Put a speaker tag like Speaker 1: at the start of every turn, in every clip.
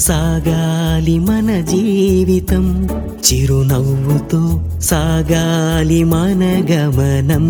Speaker 1: సాగాలి మన జీవితం చిరునవ్వుతో సాగాలి మన గమనం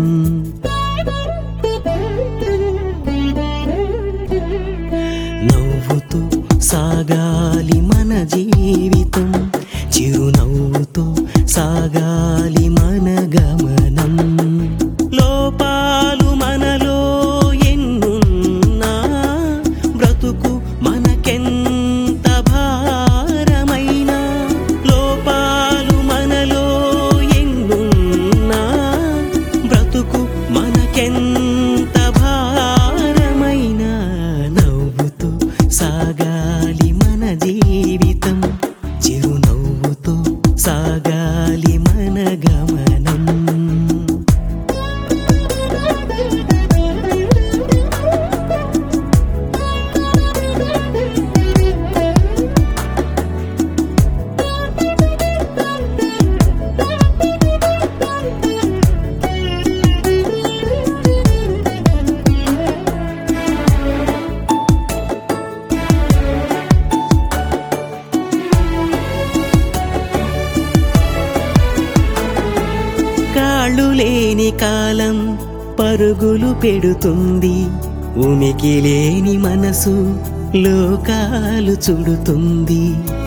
Speaker 1: నవ్వుతూ సాగాలి మన జీవితం చిరునవ్వుతో సాగాలి మన గమనం లోపాలు మనలో ఎన్నున్నా బ్రతుకు మనకెంత భారమైనా లోపాలు మనలో ఎన్నున్నా బ్రతుకు మనకెంత భారమైనా నవ్వుతూ సాగాలి మన జీవితం చిరునవ్వుతో సాగాలి మన గమనం కాళ్ళు లేని కాలం పరుగులు పెడుతుంది ఉనికి లేని మనసు లోకాలు చుడుతుంది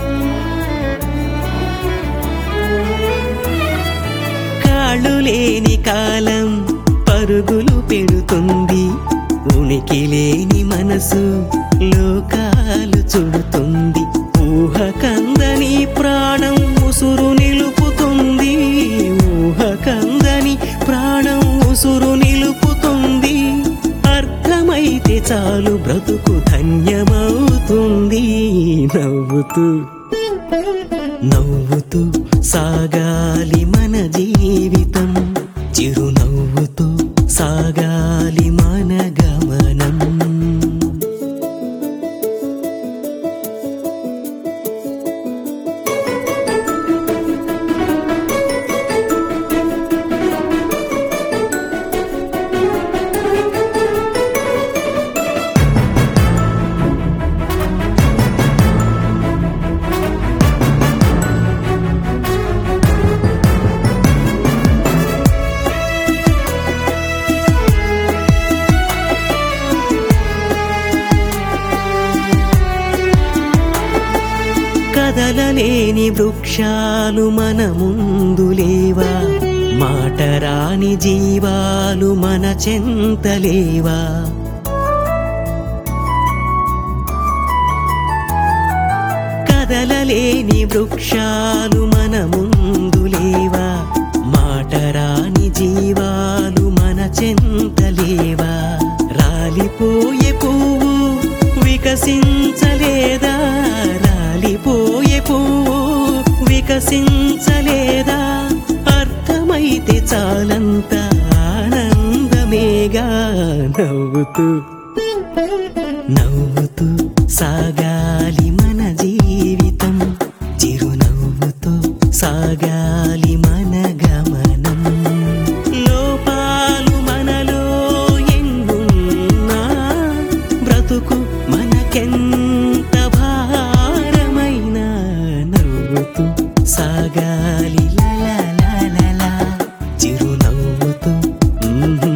Speaker 1: కాళ్ళు లేని కాలం పరుగులు పెడుతుంది ఉనికి లేని మనసు లోకాలు చుడుతుంది ఊహ కందని ప్రాణం ఉసురు నిలుపుతుంది ఊహ కందని ప్రాణం ఉసురు నిలుపుతుంది అర్థమైతే చాలు బ్రతుకు ధన్యమవుతుంది నవ్వుతూ నవ్వుతూ సాగాలి మన జీవితం చిరునవ్వుతో సాగాలి మన గమనం కదలలేని వృక్షాలు మన ముందు లేవా మాటరాని జీవాలు మన చెంతలేవా కదలలేని వృక్షాలు మన ముందు లేవా మాటరాని జీవాలు మన చెంతలేవా రాలిపోయే పువ్వు వికసించలేదా రాలిపోయే పువ్వు వికసించలేదా అర్థమైతే చాలంత ఆనందమేగా నవ్వుతూ నవ్వుతూ సాగాలి మన జీవితం చిరునవ్వుతో సాగాలి మన గమనం లోపాలు మనలో ఎన్నున్నా బ్రతుకు మనకెంత భారమైన నవ్వుతూ సాగాలి లా లా లా లా లా చిరునవ్వుతో మ్మ్.